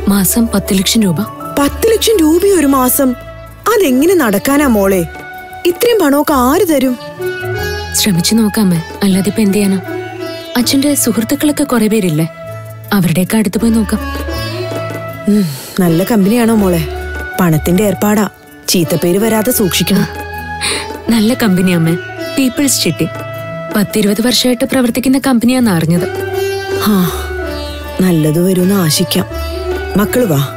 മാസം പത്ത് ലക്ഷം രൂപ പത്ത് ലക്ഷം രൂപ ഒരു മാസം അതെങ്ങനെ നടക്കാനാ മോളെ ഇത്രയും പണമൊക്കെ ആര് തരും ശ്രമിച്ചു നോക്കാമേ അല്ലാതെ ഇപ്പൊ എന്ത് ചെയ്യാനാ അച്ഛന്റെ സുഹൃത്തുക്കളൊക്കെ കുറെ പേരില്ലേ അവരുടെയൊക്കെ അടുത്ത് പോയി നോക്കാം ഉം, നല്ല കമ്പനിയാണോ മോളെ പണത്തിന്റെ ഏർപ്പാടാ ചീത്തപ്പേര് വരാതെ സൂക്ഷിക്കണം നല്ല കമ്പനി അമ്മേ പീപ്പിൾസ് ചിട്ടി പത്തിരുപത് വർഷമായിട്ട് പ്രവർത്തിക്കുന്ന കമ്പനിയാന്ന് അറിഞ്ഞത് ഹാ നല്ലത് വരുമെന്ന് ആശിക്കാം മക്കള് വാ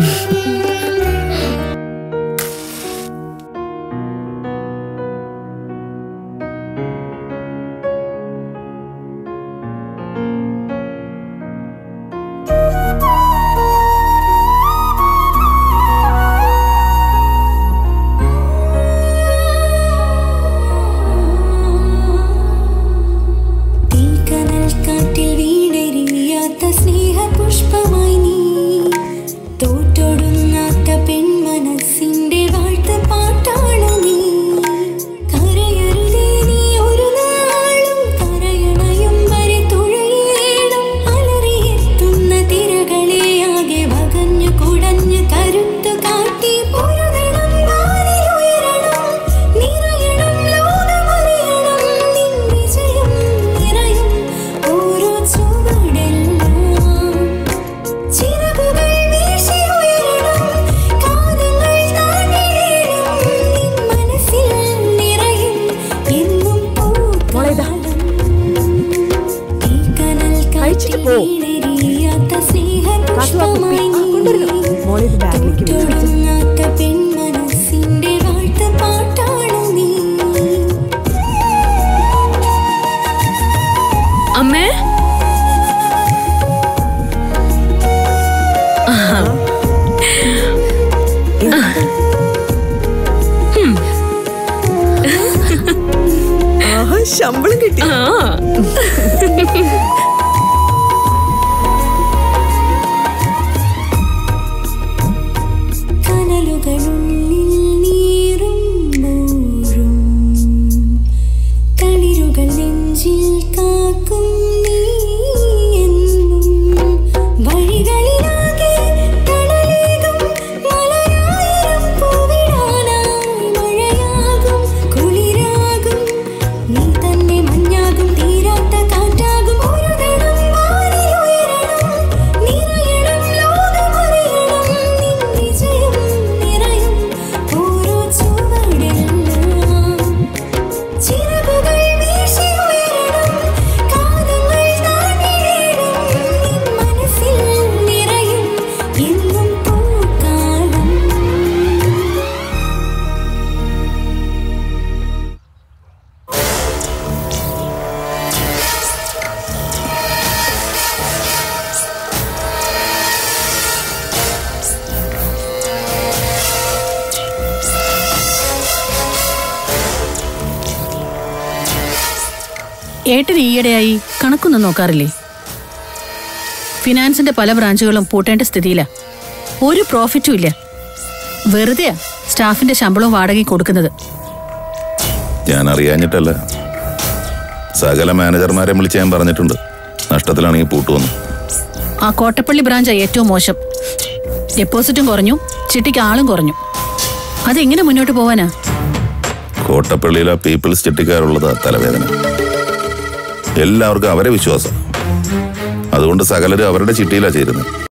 തീക്കനൽ കാറ്റിൽ വീണെരിയാത്ത സ്നേഹപുഷ്പമായി നീ തോറ്റൊടുങ്ങാത്ത പെൺമനസ്സിന്റെ വാഴ്ത്ത് പാട്ടാണ് നീ കരയരുതേ നീ ഒരു നാളും കരയണയും വരെ തുഴയേണം അലറിയെത്തുന്ന തിരകളെ ആകെ വകഞ്ഞു കുടഞ്ഞു കരുത്തു കാട്ടി പൊരുതണം വാനിലുയരണം നിറയണം ലോകമറിയണം നിൻ വിജയം നിറയും ഓരോ ചുവടെല്ലാം ചിറകുകൾ വീശി ഉയരണം കാതങ്ങൾ താണ്ടിടേണം നിൻ മനസ്സിൽ നിറയും എന്നും പൂക്കാലം തീക്കനൽ കഴിച്ചിട്ട് കാറ്റിൽ പോ. വീണെരിയാത്ത കാത്തു ആ കുപ്പി. സ്നേഹപുഷ്പമായി ആ, കൊണ്ടുവരുന്നു. മോളെ ഇത് ബാഗിലേക്ക് വെച്ച് വെച്ച്. തൊടുങ്ങാത്ത പെൺമനസ്സിന്റെ വാഴ്ത്ത് പാട്ടാണ് നീ അമ്മേ ആഹാ ശമ്പളം കിട്ടി ആ കനലുകളുള്ളിൽ നീറുമ്പോഴും തളിരുകൾ നെഞ്ചിൽ കാക്കും നീ എന്നും വഴികളിലാകെ തണലേകും മലരായിരം പൂവിടാനായി മഴയാകും കുളിരാകും നീ തന്നെ മഞ്ഞാകും തീരാത്ത കാറ്റാകും ഒരു ദിനം വാനിലുയരണം നിറയണം ലോകമറിയണം നിൻ വിജയം നിറയും ഓരോ ചുവടെല്ലാം ചിറകുകൾ വീശി ഉയരണം കാതങ്ങൾ താണ്ടിടേണം നിൻ മനസ്സിൽ നിറയും എന്നും പൂക്കാലം ഏട്ടൻ ഈയിടെയായി കണക്കൊന്നും നോക്കാറില്ലേ ഫിനാൻസിന്റെ പല ബ്രാഞ്ചുകളും പൂട്ടേണ്ട സ്ഥിതിയിലാ ഒരു പ്രോഫിറ്റും ഇല്ല വെറുതെയാ സ്റ്റാഫിന്റെ ശമ്പളവും വാടകയും കൊടുക്കുന്നത് ഞാൻ അറിയാഞ്ഞിട്ടല്ല സകല മാനേജർമാരെ വിളിച്ച് ഞാൻ പറഞ്ഞിട്ടുണ്ട് നഷ്ടത്തിലാണെങ്കിൽ പൂട്ടുവന്നു ആ കോട്ടപ്പള്ളി ബ്രാഞ്ചാ ഏറ്റവും മോശം ഡെപ്പോസിറ്റും കുറഞ്ഞു ചിട്ടിക്ക് ആളും കുറഞ്ഞു അതെങ്ങനെ മുന്നോട്ട് പോവാനാ കോട്ടപ്പള്ളിയിലെ പീപ്പിൾസ് ചിട്ടിക്കാരുള്ളതാ തലവേദന എല്ലാവർക്കും അവരെ വിശ്വാസം അതുകൊണ്ട് സകലരും അവരുടെ ചിട്ടിയിലാ ചേരുന്നത്